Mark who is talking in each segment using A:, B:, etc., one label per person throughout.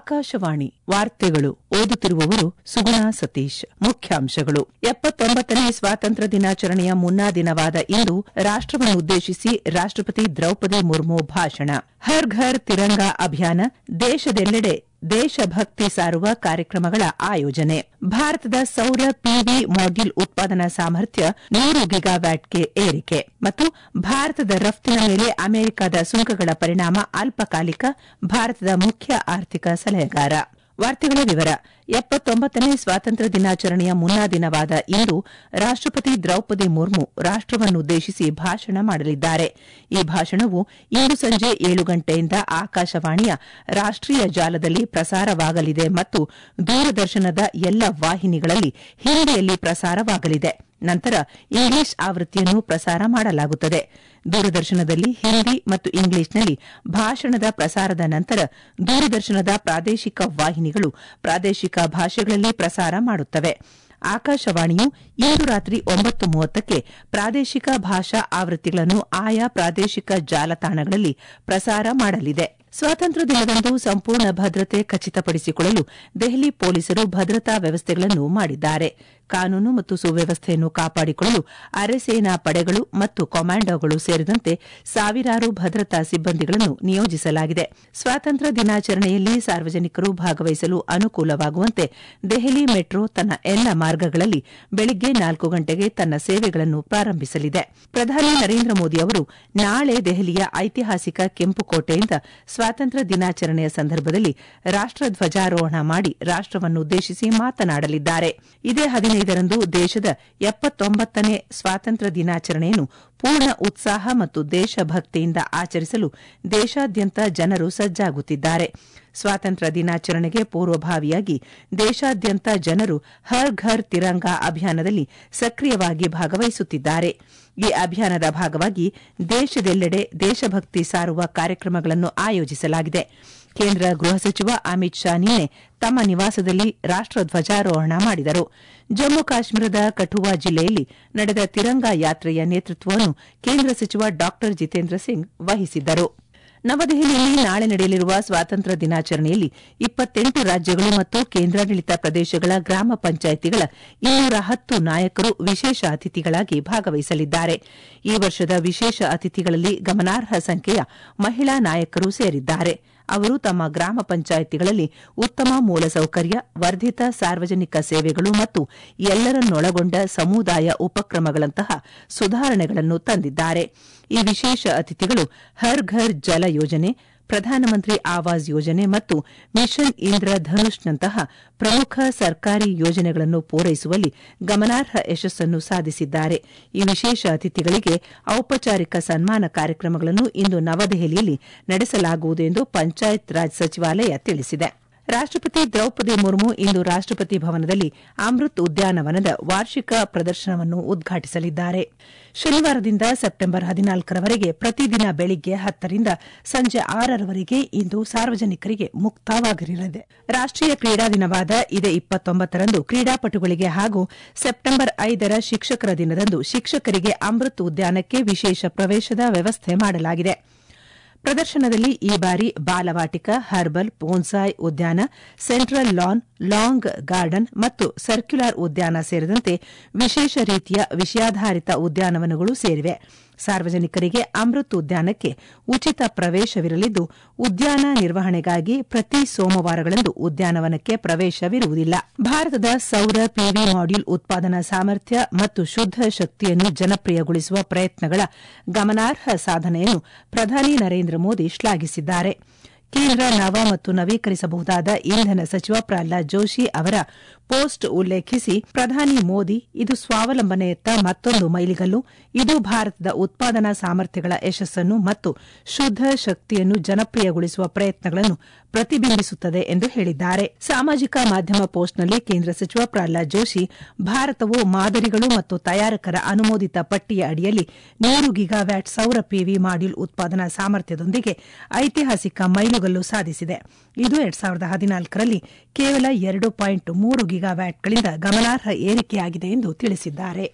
A: ಆಕಾಶವಾಣಿ ವಾರ್ತೆಗಳು ಓದುತ್ತಿರುವವರು ಸುಗುಣಾ ಸತೀಶ್ ಮುಖ್ಯಾಂಶಗಳು ಎಪ್ಪತ್ತೊಂಬತ್ತನೇ ಸ್ವಾತಂತ್ರ್ಯ ದಿನಾಚರಣೆಯ ಮುನ್ನಾ ದಿನವಾದ ಇಂದು ರಾಷ್ಟವನ್ನುದ್ದೇಶಿಸಿ ರಾಷ್ಟಪತಿ ದ್ರೌಪದಿ ಮುರ್ಮು ಭಾಷಣ ಹರ್ ಘರ್ ತಿರಂಗಾ ಅಭಿಯಾನ ದೇಶದೆಲ್ಲೆಡೆ ದೇಶಭಕ್ತಿ ಸಾರುವ ಕಾರ್ಯಕ್ರಮಗಳ ಆಯೋಜನೆ ಭಾರತದ ಸೌರ ಪಿವಿ ಮಾಡ್ಯೂಲ್ ಉತ್ಪಾದನಾ ಸಾಮರ್ಥ್ಯ ನೂರು ಗಿಗಾವ್ಯಾಟ್ಗೆ ಏರಿಕೆ ಮತ್ತು ಭಾರತದ ರಫ್ತಿನ ಮೇಲೆ ಅಮೆರಿಕದ ಸುಂಕಗಳ ಪರಿಣಾಮ ಅಲ್ಪಕಾಲಿಕ ಭಾರತದ ಮುಖ್ಯ ಆರ್ಥಿಕ ಸಲಹೆಗಾರ ವಾರ್ತೆಗಳ ವಿವರ ಎಪ್ಪತ್ತೊಂಬತ್ತನೇ ಸ್ವಾತಂತ್ರ್ಯ ದಿನಾಚರಣೆಯ ಮುನ್ನಾ ದಿನವಾದ ಇಂದು ರಾಷ್ಟಪತಿ ದ್ರೌಪದಿ ಮುರ್ಮು ರಾಷ್ಟವನ್ನುದ್ದೇಶಿಸಿ ಭಾಷಣ ಮಾಡಲಿದ್ದಾರೆ ಈ ಭಾಷಣವು ಇಂದು ಸಂಜೆ ಏಳು ಗಂಟೆಯಿಂದ ಆಕಾಶವಾಣಿಯ ರಾಷ್ಟೀಯ ಜಾಲದಲ್ಲಿ ಪ್ರಸಾರವಾಗಲಿದೆ ಮತ್ತು ದೂರದರ್ಶನದ ಎಲ್ಲ ವಾಹಿನಿಗಳಲ್ಲಿ ಹಿಂದಿಯಲ್ಲಿ ಪ್ರಸಾರವಾಗಲಿದೆ ನಂತರ ಇಂಗ್ಲಿಷ್ ಆವೃತ್ತಿಯನ್ನು ಪ್ರಸಾರ ಮಾಡಲಾಗುತ್ತದೆ ದೂರದರ್ಶನದಲ್ಲಿ ಹಿಂದಿ ಮತ್ತು ಇಂಗ್ಲಿಷ್ನಲ್ಲಿ ಭಾಷಣದ ಪ್ರಸಾರದ ನಂತರ ದೂರದರ್ಶನದ ಪ್ರಾದೇಶಿಕ ವಾಹಿನಿಗಳು ಪ್ರಾದೇಶಿಕ ಭಾಷೆಗಳಲ್ಲಿ ಪ್ರಸಾರ ಮಾಡುತ್ತವೆ ಆಕಾಶವಾಣಿಯು ಇಂದು ರಾತ್ರಿ ಒಂಬತ್ತು ಮೂವತ್ತಕ್ಕೆ ಪ್ರಾದೇಶಿಕ ಭಾಷಾ ಆವೃತ್ತಿಗಳನ್ನು ಆಯಾ ಪ್ರಾದೇಶಿಕ ಜಾಲತಾಣಗಳಲ್ಲಿ ಪ್ರಸಾರ ಮಾಡಲಿದೆ ಸ್ವಾತಂತ್ರ್ಯ ದಿನದಂದು ಸಂಪೂರ್ಣ ಭದ್ರತೆ ಖಚಿತಪಡಿಸಿಕೊಳ್ಳಲು ದೆಹಲಿ ಪೊಲೀಸರು ಭದ್ರತಾ ವ್ಯವಸ್ಥೆಗಳನ್ನು ಮಾಡಿದ್ದಾರೆ ಕಾನೂನು ಮತ್ತು ಸುವ್ಯವಸ್ಥೆಯನ್ನು ಕಾಪಾಡಿಕೊಳ್ಳಲು ಅರೆಸೇನಾ ಪಡೆಗಳು ಮತ್ತು ಕಮಾಂಡೋಗಳು ಸೇರಿದಂತೆ ಸಾವಿರಾರು ಭದ್ರತಾ ಸಿಬ್ಬಂದಿಗಳನ್ನು ನಿಯೋಜಿಸಲಾಗಿದೆ ಸ್ವಾತಂತ್ರ್ಯ ದಿನಾಚರಣೆಯಲ್ಲಿ ಸಾರ್ವಜನಿಕರು ಭಾಗವಹಿಸಲು ಅನುಕೂಲವಾಗುವಂತೆ ದೆಹಲಿ ಮೆಟ್ರೋ ತನ್ನ ಎಲ್ಲ ಮಾರ್ಗಗಳಲ್ಲಿ ಬೆಳಿಗ್ಗೆ ನಾಲ್ಕು ಗಂಟೆಗೆ ತನ್ನ ಸೇವೆಗಳನ್ನು ಪ್ರಾರಂಭಿಸಲಿದೆ ಪ್ರಧಾನಿ ನರೇಂದ್ರ ಮೋದಿ ಅವರು ನಾಳೆ ದೆಹಲಿಯ ಐತಿಹಾಸಿಕ ಕೆಂಪುಕೋಟೆಯಿಂದ ಸ್ವಾತಂತ್ರ್ಯ ದಿನಾಚರಣೆಯ ಸಂದರ್ಭದಲ್ಲಿ ರಾಷ್ಟಧ್ವಜಾರೋಹಣ ಮಾಡಿ ರಾಷ್ಟವನ್ನುದ್ದೇಶಿಸಿ ಮಾತನಾಡಲಿದ್ದಾರೆ ಇದೇ ಹದಿನೈದರಂದು ದೇಶದ ಎಪ್ಪತ್ತೊಂಬತ್ತನೇ ಸ್ವಾತಂತ್ರ್ಯ ದಿನಾಚರಣೆಯನ್ನು ಪೂರ್ಣ ಉತ್ಸಾಹ ಮತ್ತು ದೇಶಭಕ್ತಿಯಿಂದ ಆಚರಿಸಲು ದೇಶಾದ್ಯಂತ ಜನರು ಸಜ್ಜಾಗುತ್ತಿದ್ದಾರೆ ಸ್ವಾತಂತ್ರ್ಯ ದಿನಾಚರಣೆಗೆ ಪೂರ್ವಭಾವಿಯಾಗಿ ದೇಶಾದ್ಯಂತ ಜನರು ಹರ್ ಘರ್ ತಿರಂಗಾ ಅಭಿಯಾನದಲ್ಲಿ ಸಕ್ರಿಯವಾಗಿ ಭಾಗವಹಿಸುತ್ತಿದ್ದಾರೆ ಈ ಅಭಿಯಾನದ ಭಾಗವಾಗಿ ದೇಶದೆಲ್ಲೆಡೆ ದೇಶಭಕ್ತಿ ಸಾರುವ ಕಾರ್ಯಕ್ರಮಗಳನ್ನು ಆಯೋಜಿಸಲಾಗಿದೆ ಕೇಂದ್ರ ಗೃಹ ಸಚಿವ ಅಮಿತ್ ಶಾ ನಿನ್ನೆ ತಮ್ಮ ನಿವಾಸದಲ್ಲಿ ರಾಷ್ಟಧ್ವಜಾರೋಹಣ ಮಾಡಿದರು ಜಮ್ಮು ಕಾಶ್ಮೀರದ ಕಠುವಾ ಜಿಲ್ಲೆಯಲ್ಲಿ ನಡೆದ ತಿರಂಗಾ ಯಾತ್ರೆಯ ನೇತೃತ್ವವನ್ನು ಕೇಂದ್ರ ಸಚಿವ ಡಾ ಜಿತೇಂದ್ರ ಸಿಂಗ್ ವಹಿಸಿದ್ದರು ನವದೆಹಲಿಯಲ್ಲಿ ನಾಳೆ ನಡೆಯಲಿರುವ ಸ್ವಾತಂತ್ರ್ಯ ದಿನಾಚರಣೆಯಲ್ಲಿ ಇಪ್ಪತ್ತೆಂಟು ರಾಜ್ಯಗಳು ಮತ್ತು ಕೇಂದ್ರಾಡಳಿತ ಪ್ರದೇಶಗಳ ಗ್ರಾಮ ಪಂಚಾಯಿತಿಗಳ ಇನ್ನೂರ ಹತ್ತು ನಾಯಕರು ವಿಶೇಷ ಅತಿಥಿಗಳಾಗಿ ಭಾಗವಹಿಸಲಿದ್ದಾರೆ ಈ ವರ್ಷದ ವಿಶೇಷ ಅತಿಥಿಗಳಲ್ಲಿ ಗಮನಾರ್ಹ ಸಂಖ್ಯೆಯ ಮಹಿಳಾ ನಾಯಕರು ಸೇರಿದ್ದಾರೆ ಅವರು ತಮ್ಮ ಗ್ರಾಮ ಪಂಚಾಯಿತಿಗಳಲ್ಲಿ ಉತ್ತಮ ಮೂಲಸೌಕರ್ಯ ವರ್ಧಿತ ಸಾರ್ವಜನಿಕ ಸೇವೆಗಳು ಮತ್ತು ಎಲ್ಲರನ್ನೊಳಗೊಂಡ ಸಮುದಾಯ ಉಪಕ್ರಮಗಳಂತಹ ಸುಧಾರಣೆಗಳನ್ನು ತಂದಿದ್ದಾರೆ ಈ ವಿಶೇಷ ಅತಿಥಿಗಳು ಹರ್ ಘರ್ ಜಲ ಯೋಜನೆ ಪ್ರಧಾನಮಂತ್ರಿ ಆವಾಸ್ ಯೋಜನೆ ಮತ್ತು ಮಿಷನ್ ಇಂದ್ರಧನುಷ್ನಂತಹ ಪ್ರಮುಖ ಸರ್ಕಾರಿ ಯೋಜನೆಗಳನ್ನು ಪೂರೈಸುವಲ್ಲಿ ಗಮನಾರ್ಹ ಯಶಸ್ಸನ್ನು ಸಾಧಿಸಿದ್ದಾರೆ ಈ ವಿಶೇಷ ಅತಿಥಿಗಳಿಗೆ ಔಪಚಾರಿಕ ಸನ್ಮಾನ ಕಾರ್ಯಕ್ರಮಗಳನ್ನು ಇಂದು ನವದೆಹಲಿಯಲ್ಲಿ ನಡೆಸಲಾಗುವುದು ಎಂದು ಪಂಚಾಯತ್ ರಾಜ್ ಸಚಿವಾಲಯ ತಿಳಿಸಿದೆ ರಾಷ್ಟಪತಿ ದ್ರೌಪದಿ ಮುರ್ಮು ಇಂದು ರಾಷ್ಟಪತಿ ಭವನದಲ್ಲಿ ಅಮೃತ್ ಉದ್ಯಾನವನದ ವಾರ್ಷಿಕ ಪ್ರದರ್ಶನವನ್ನು ಉದ್ಘಾಟಿಸಲಿದ್ದಾರೆ ಶನಿವಾರದಿಂದ ಸೆಪ್ಟೆಂಬರ್ ಹದಿನಾಲ್ಕರವರೆಗೆ ಪ್ರತಿದಿನ ಬೆಳಿಗ್ಗೆ ಹತ್ತರಿಂದ ಸಂಜೆ ಆರರವರೆಗೆ ಇಂದು ಸಾರ್ವಜನಿಕರಿಗೆ ಮುಕ್ತವಾಗಿರಲಿದೆ ರಾಷ್ಟೀಯ ಕ್ರೀಡಾ ದಿನವಾದ ಇದೇ ಇಪ್ಪತ್ತೊಂಬತ್ತರಂದು ಕ್ರೀಡಾಪಟುಗಳಿಗೆ ಹಾಗೂ ಸೆಪ್ಟೆಂಬರ್ ಐದರ ಶಿಕ್ಷಕರ ದಿನದಂದು ಶಿಕ್ಷಕರಿಗೆ ಅಮೃತ್ ಉದ್ಯಾನಕ್ಕೆ ವಿಶೇಷ ಪ್ರವೇಶದ ವ್ಯವಸ್ಥೆ ಮಾಡಲಾಗಿದೆ ಪ್ರದರ್ಶನದಲ್ಲಿ ಈ ಬಾರಿ ಬಾಲವಾಟಿಕ ಹರ್ಬಲ್ ಬೋನ್ಸಾಯ್ ಉದ್ಯಾನ ಸೆಂಟ್ರಲ್ ಲಾನ್ ಲಾಂಗ್ ಗಾರ್ಡನ್ ಮತ್ತು ಸರ್ಕ್ಯುಲರ್ ಉದ್ಯಾನ ಸೇರಿದಂತೆ ವಿಶೇಷ ರೀತಿಯ ವಿಷಯಾಧಾರಿತ ಉದ್ಯಾನವನಗಳು ಸೇರಿವೆ ಸಾರ್ವಜನಿಕರಿಗೆ ಅಮೃತ್ ಉದ್ಯಾನಕ್ಕೆ ಉಚಿತ ಪ್ರವೇಶವಿರಲಿದ್ದು ಉದ್ಯಾನ ನಿರ್ವಹಣೆಗಾಗಿ ಪ್ರತಿ ಸೋಮವಾರಗಳಂದು ಉದ್ಯಾನವನಕ್ಕೆ ಪ್ರವೇಶವಿರುವುದಿಲ್ಲ ಭಾರತದ ಸೌರ ಪಿವಿ ಮಾಡ್ಯೂಲ್ ಉತ್ಪಾದನಾ ಸಾಮರ್ಥ್ಯ ಮತ್ತು ಶುದ್ದ ಶಕ್ತಿಯನ್ನು ಜನಪ್ರಿಯಗೊಳಿಸುವ ಪ್ರಯತ್ನಗಳ ಗಮನಾರ್ಹ ಸಾಧನೆಯನ್ನು ಪ್ರಧಾನಿ ನರೇಂದ್ರ ಮೋದಿ ಶ್ಲಾಘಿಸಿದ್ದಾರೆ ಕೇಂದ್ರ ನವ ಮತ್ತು ನವೀಕರಿಸಬಹುದಾದ ಇಂಧನ ಸಚಿವ ಪ್ರಹ್ಲಾದ್ ಜೋಶಿ ಅವರ ಪೋಸ್ಟ್ ಉಲ್ಲೇಖಿಸಿ ಪ್ರಧಾನಿ ಮೋದಿ ಇದು ಸ್ವಾವಲಂಬನೆಯತ್ತ ಮತ್ತೊಂದು ಮೈಲಿಗಲ್ಲು ಇದು ಭಾರತದ ಉತ್ಪಾದನಾ ಸಾಮರ್ಥ್ಯಗಳ ಯಶಸ್ಸನ್ನು ಮತ್ತು ಶುದ್ದ ಶಕ್ತಿಯನ್ನು ಜನಪ್ರಿಯಗೊಳಿಸುವ ಪ್ರಯತ್ನಗಳನ್ನು ಪ್ರತಿಬಿಂಬಿಸುತ್ತದೆ ಎಂದು ಹೇಳಿದ್ದಾರೆ ಸಾಮಾಜಿಕ ಮಾಧ್ಯಮ ಪೋಸ್ಟ್ನಲ್ಲಿ ಕೇಂದ್ರ ಸಚಿವ ಪ್ರಹ್ಲಾದ್ ಜೋಶಿ ಭಾರತವು ಮಾದರಿಗಳು ಮತ್ತು ತಯಾರಕರ ಅನುಮೋದಿತ ಪಟ್ಟಿಯ ಅಡಿಯಲ್ಲಿ ನೂರು ಗಿಗಾವ್ಯಾಟ್ ಸೌರ ಪಿವಿ ಮಾಡ್ಯೂಲ್ ಉತ್ಪಾದನಾ ಸಾಮರ್ಥ್ಯದೊಂದಿಗೆ ಐತಿಹಾಸಿಕ ಮೈಲುಗಲ್ಲು ಸಾಧಿಸಿದೆ ಇದು ಎರಡ್ ಸಾವಿರದ ಹದಿನಾಲ್ಕರಲ್ಲಿ ಕೇವಲ ಎರಡು ಪಾಯಿಂಟ್ ಮೂರು ಗಿಗಾವ್ಯಾಟ್ಗಳಿಂದ ಗಮನಾರ್ಹ ಏರಿಕೆಯಾಗಿದೆ ಎಂದು ತಿಳಿಸಿದ್ದಾರೆ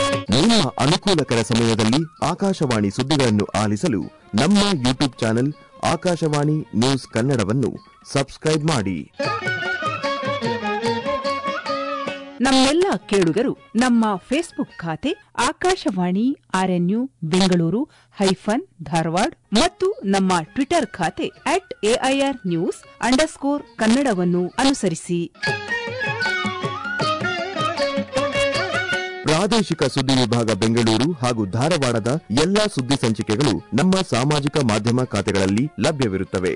B: ನಿಮ್ಮ ಅನುಕೂಲಕರ ಸಮಯದಲ್ಲಿ ಆಕಾಶವಾಣಿ ಸುದ್ದಿಗಳನ್ನು ಆಲಿಸಲು ನಮ್ಮ ಯೂಟ್ಯೂಬ್ ಚಾನೆಲ್ ಆಕಾಶವಾಣಿ ನ್ಯೂಸ್ ಕನ್ನಡವನ್ನು ಸಬ್ಸ್ಕ್ರೈಬ್ ಮಾಡಿ
C: ನಮ್ಮೆಲ್ಲ ಕೇಳುಗರು ನಮ್ಮ ಫೇಸ್ಬುಕ್ ಖಾತೆ ಆಕಾಶವಾಣಿ ಆರ್ಎನ್ಯು ಬೆಂಗಳೂರು ಹೈಫನ್ ಧಾರವಾಡ ಮತ್ತು ನಮ್ಮ ಟ್ವಿಟರ್ ಖಾತೆ ಅಟ್ ಎಐಆರ್ ನ್ಯೂಸ್ ಅಂಡರ್ಸ್ಕೋರ್ ಕನ್ನಡವನ್ನು ಅನುಸರಿಸಿ
B: ಪ್ರಾದೇಶಿಕ ಸುದ್ದಿ ವಿಭಾಗ ಬೆಂಗಳೂರು ಹಾಗೂ ಧಾರವಾಡದ ಎಲ್ಲಾ ಸುದ್ದಿ ಸಂಚಿಕೆಗಳು ನಮ್ಮ ಸಾಮಾಜಿಕ ಮಾಧ್ಯಮ ಖಾತೆಗಳಲ್ಲಿ ಲಭ್ಯವಿರುತ್ತವೆ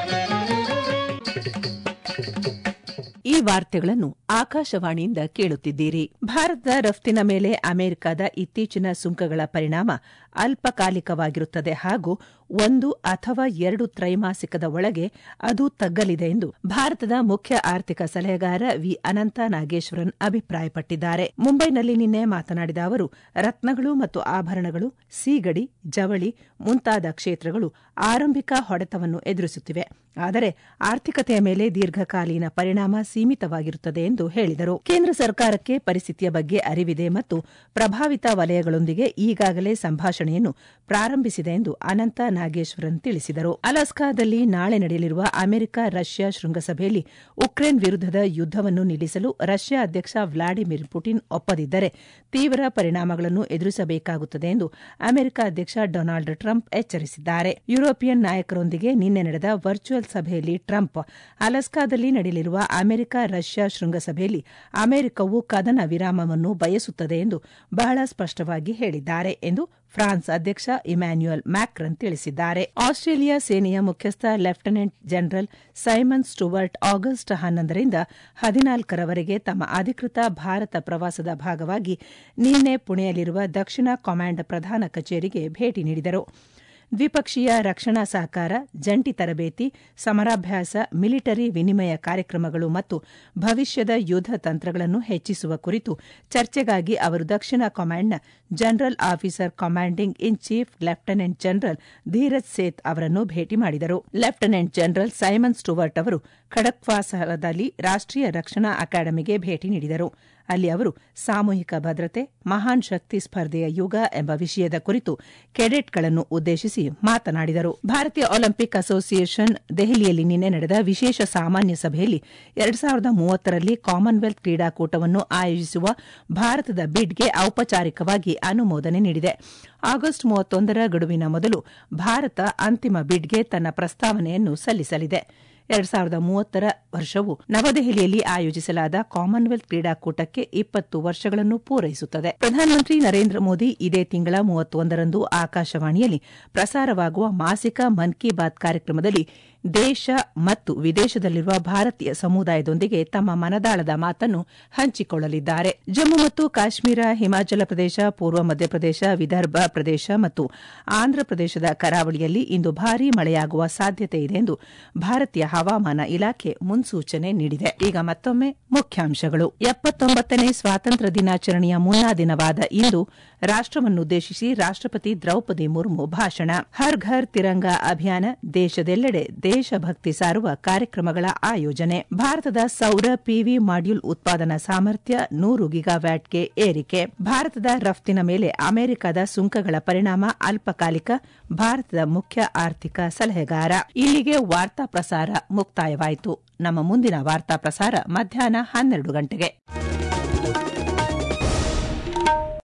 A: ಈ ವಾರ್ತೆಗಳನ್ನು ಆಕಾಶವಾಣಿಯಿಂದ ಕೇಳುತ್ತಿದ್ದೀರಿ ಭಾರತದ ರಫ್ತಿನ ಮೇಲೆ ಅಮೆರಿಕದ ಇತ್ತೀಚಿನ ಸುಂಕಗಳ ಪರಿಣಾಮ ಅಲ್ಪಕಾಲಿಕವಾಗಿರುತ್ತದೆ ಹಾಗೂ ಒಂದು ಅಥವಾ ಎರಡು ತ್ರೈಮಾಸಿಕದ ಒಳಗೆ ಅದು ತಗ್ಗಲಿದೆ ಎಂದು ಭಾರತದ ಮುಖ್ಯ ಆರ್ಥಿಕ ಸಲಹೆಗಾರ ವಿ ಅನಂತ ನಾಗೇಶ್ವರನ್ ಅಭಿಪ್ರಾಯಪಟ್ಟಿದ್ದಾರೆ ಮುಂಬೈನಲ್ಲಿ ನಿನ್ನೆ ಮಾತನಾಡಿದ ಅವರು ರತ್ನಗಳು ಮತ್ತು ಆಭರಣಗಳು ಸೀಗಡಿ ಜವಳಿ ಮುಂತಾದ ಕ್ಷೇತ್ರಗಳು ಆರಂಭಿಕ ಹೊಡೆತವನ್ನು ಎದುರಿಸುತ್ತಿವೆ ಆದರೆ ಆರ್ಥಿಕತೆಯ ಮೇಲೆ ದೀರ್ಘಕಾಲೀನ ಪರಿಣಾಮ ಸೀಮಿತವಾಗಿರುತ್ತದೆ ಎಂದು ಹೇಳಿದರು ಕೇಂದ್ರ ಸರ್ಕಾರಕ್ಕೆ ಪರಿಸ್ಥಿತಿಯ ಬಗ್ಗೆ ಅರಿವಿದೆ ಮತ್ತು ಪ್ರಭಾವಿತ ವಲಯಗಳೊಂದಿಗೆ ಈಗಾಗಲೇ ಸಂಭಾಷಣೆಯನ್ನು ಪ್ರಾರಂಭಿಸಿದೆ ಎಂದು ಅನಂತ ನಾಗೇಶ್ವರನ್ ತಿಳಿಸಿದರು ಅಲಾಸ್ಕಾದಲ್ಲಿ ನಾಳೆ ನಡೆಯಲಿರುವ ಅಮೆರಿಕ ರಷ್ಯಾ ಶೃಂಗಸಭೆಯಲ್ಲಿ ಉಕ್ರೇನ್ ವಿರುದ್ದದ ಯುದ್ದವನ್ನು ನಿಲ್ಲಿಸಲು ರಷ್ಯಾ ಅಧ್ಯಕ್ಷ ವ್ಲಾಡಿಮಿರ್ ಪುಟಿನ್ ಒಪ್ಪದಿದ್ದರೆ ತೀವ್ರ ಪರಿಣಾಮಗಳನ್ನು ಎದುರಿಸಬೇಕಾಗುತ್ತದೆ ಎಂದು ಅಮೆರಿಕ ಅಧ್ಯಕ್ಷ ಡೊನಾಲ್ಡ್ ಟ್ರಂಪ್ ಎಚ್ಚರಿಸಿದ್ದಾರೆ ಯುರೋಪಿಯನ್ ನಾಯಕರೊಂದಿಗೆ ನಿನ್ನೆ ನಡೆದ ವರ್ಚುವಲ್ ಸಭೆಯಲ್ಲಿ ಟ್ರಂಪ್ ಅಲಸ್ಕಾದಲ್ಲಿ ನಡೆಯಲಿರುವ ಅಮೆರಿಕ ರಷ್ಯಾ ಶೃಂಗಸಭೆಯಲ್ಲಿ ಅಮೆರಿಕವು ಕದನ ವಿರಾಮವನ್ನು ಬಯಸುತ್ತದೆ ಎಂದು ಬಹಳ ಸ್ಪಷ್ಟವಾಗಿ ಹೇಳಿದ್ದಾರೆ ಎಂದು ಫ್ರಾನ್ಸ್ ಅಧ್ಯಕ್ಷ ಇಮ್ಯಾನ್ಯುಯಲ್ ಮ್ಯಾಕ್ರನ್ ತಿಳಿಸಿದ್ದಾರೆ ಆಸ್ಟ್ರೇಲಿಯಾ ಸೇನೆಯ ಮುಖ್ಯಸ್ಥ lieutenant general Simon Stuart August ಹನ್ನೊಂದರಿಂದ ಹದಿನಾಲ್ಕರವರೆಗೆ ತಮ್ಮ ಅಧಿಕೃತ ಭಾರತ ಪ್ರವಾಸದ ಭಾಗವಾಗಿ ನಿನ್ನೆ ಪುಣೆಯಲ್ಲಿರುವ ದಕ್ಷಿಣ ಕಮಾಂಡ್ ಪ್ರಧಾನ ಕಚೇರಿಗೆ ಭೇಟಿ ನೀಡಿದರು ದ್ವಿಪಕ್ಷೀಯ ರಕ್ಷಣಾ ಸಹಕಾರ ಜಂಟಿ ತರಬೇತಿ ಸಮರಾಭ್ಯಾಸ ಮಿಲಿಟರಿ ವಿನಿಮಯ ಕಾರ್ಯಕ್ರಮಗಳು ಮತ್ತು ಭವಿಷ್ಯದ ಯುದ್ದ ತಂತ್ರಗಳನ್ನು ಹೆಚ್ಚಿಸುವ ಕುರಿತು ಚರ್ಚೆಗಾಗಿ ಅವರು ದಕ್ಷಿಣ ಕಮಾಂಡ್ನ general officer commanding in chief lieutenant general Dheeraj Seth ಅವರನ್ನು ಭೇಟಿ ಮಾಡಿದರು ಲೆಫ್ಟಿನೆಂಟ್ ಜನರಲ್ ಸೈಮನ್ ಸ್ಟುವರ್ಟ್ ಅವರು ಖಡಕ್ವಾಸಲದಲ್ಲಿ ರಾಷ್ಟೀಯ ರಕ್ಷಣಾ ಅಕಾಡೆಮಿಗೆ ಭೇಟಿ ನೀಡಿದರು ಅಲ್ಲಿ ಅವರು ಸಾಮೂಹಿಕ ಭದ್ರತೆ ಮಹಾನ್ ಶಕ್ತಿ ಸ್ಪರ್ಧೆಯ ಯುಗ ಎಂಬ ವಿಷಯದ ಕುರಿತು ಕೆಡೆಟ್ಗಳನ್ನು ಉದ್ದೇಶಿಸಿ ಮಾತನಾಡಿದರು ಭಾರತೀಯ ಒಲಿಂಪಿಕ್ ಅಸೋಸಿಯೇಷನ್ ದೆಹಲಿಯಲ್ಲಿ ನಿನ್ನೆ ನಡೆದ ವಿಶೇಷ ಸಾಮಾನ್ಯ ಸಭೆಯಲ್ಲಿ ಎರಡ್ ಸಾವಿರದ ಮೂವತ್ತರಲ್ಲಿ ಕಾಮನ್ವೆಲ್ತ್ ಕ್ರೀಡಾಕೂಟವನ್ನು ಆಯೋಜಿಸುವ ಭಾರತದ ಬಿಡ್ಗೆ ಔಪಚಾರಿಕವಾಗಿ ಅನುಮೋದನೆ ನೀಡಿದೆ ಆಗಸ್ಟ್ ಮೂವತ್ತೊಂದರ ಗಡುವಿನ ಮೊದಲು ಭಾರತ ಅಂತಿಮ ಬಿಡ್ಗೆ ತನ್ನ ಪ್ರಸ್ತಾವನೆಯನ್ನು ಸಲ್ಲಿಸಲಿದೆ ಎರಡ್ ಸಾವಿರದ ಮೂವತ್ತರ ವರ್ಷವು ನವದೆಹಲಿಯಲ್ಲಿ ಆಯೋಜಿಸಲಾದ ಕಾಮನ್ವೆಲ್ತ್ ಕ್ರೀಡಾಕೂಟಕ್ಕೆ ಇಪ್ಪತ್ತು ವರ್ಷಗಳನ್ನು ಪೂರೈಸುತ್ತದೆ ಪ್ರಧಾನಮಂತ್ರಿ ನರೇಂದ್ರ ಮೋದಿ ಇದೇ ತಿಂಗಳ ಮೂವತ್ತೊಂದರಂದು ಆಕಾಶವಾಣಿಯಲ್ಲಿ ಪ್ರಸಾರವಾಗುವ ಮಾಸಿಕ ಮನ್ ಕಿ ಬಾತ್ ಕಾರ್ಯಕ್ರಮದಲ್ಲಿ ದೇಶ ಮತ್ತು ವಿದೇಶದಲ್ಲಿರುವ ಭಾರತೀಯ ಸಮುದಾಯದೊಂದಿಗೆ ತಮ್ಮ ಮನದಾಳದ ಮಾತನ್ನು ಹಂಚಿಕೊಳ್ಳಲಿದ್ದಾರೆ ಜಮ್ಮು ಮತ್ತು ಕಾಶ್ಮೀರ ಹಿಮಾಚಲ ಪ್ರದೇಶ ಪೂರ್ವ ಮಧ್ಯಪ್ರದೇಶ ವಿದರ್ಭ ಪ್ರದೇಶ ಮತ್ತು ಆಂಧ್ರಪ್ರದೇಶದ ಕರಾವಳಿಯಲ್ಲಿ ಇಂದು ಭಾರೀ ಮಳೆಯಾಗುವ ಸಾಧ್ಯತೆ ಇದೆ ಎಂದು ಭಾರತೀಯ ಹವಾಮಾನ ಇಲಾಖೆ ಮುನ್ಸೂಚನೆ ನೀಡಿದೆ ಈಗ ಮತ್ತೊಮ್ಮೆ ಮುಖ್ಯಾಂಶಗಳು ಎಪ್ಪತ್ತೊಂಬತ್ತನೇ ಸ್ವಾತಂತ್ರ್ಯ ದಿನಾಚರಣೆಯ ಮುನ್ನಾ ದಿನವಾದ ಇಂದು ರಾಷ್ಟವನ್ನುದ್ದೇಶಿಸಿ ರಾಷ್ಟಪತಿ ದ್ರೌಪದಿ ಮುರ್ಮು ಭಾಷಣ ಹರ್ ಘರ್ ತಿರಂಗಾ ಅಭಿಯಾನ ದೇಶದೆಲ್ಲೆಡೆ ದೇಶಭಕ್ತಿ ಸಾರುವ ಕಾರ್ಯಕ್ರಮಗಳ ಆಯೋಜನೆ ಭಾರತದ ಸೌರ ಪಿವಿ ಮಾಡ್ಯೂಲ್ ಉತ್ಪಾದನಾ ಸಾಮರ್ಥ್ಯ ನೂರು ಗಿಗಾವ್ಯಾಟ್ಗೆ ಏರಿಕೆ ಭಾರತದ ರಫ್ತಿನ ಮೇಲೆ ಅಮೆರಿಕದ ಸುಂಕಗಳ ಪರಿಣಾಮ ಅಲ್ಪಕಾಲಿಕ ಭಾರತದ ಮುಖ್ಯ ಆರ್ಥಿಕ ಸಲಹೆಗಾರ ಇಲ್ಲಿಗೆ ವಾರ್ತಾ ಪ್ರಸಾರ ಮುಕ್ತಾಯವಾಯಿತು ನಮ್ಮ ಮುಂದಿನ ವಾರ್ತಾ ಪ್ರಸಾರ ಮಧ್ಯಾಹ್ನ ಹನ್ನೆರಡು ಗಂಟೆಗೆ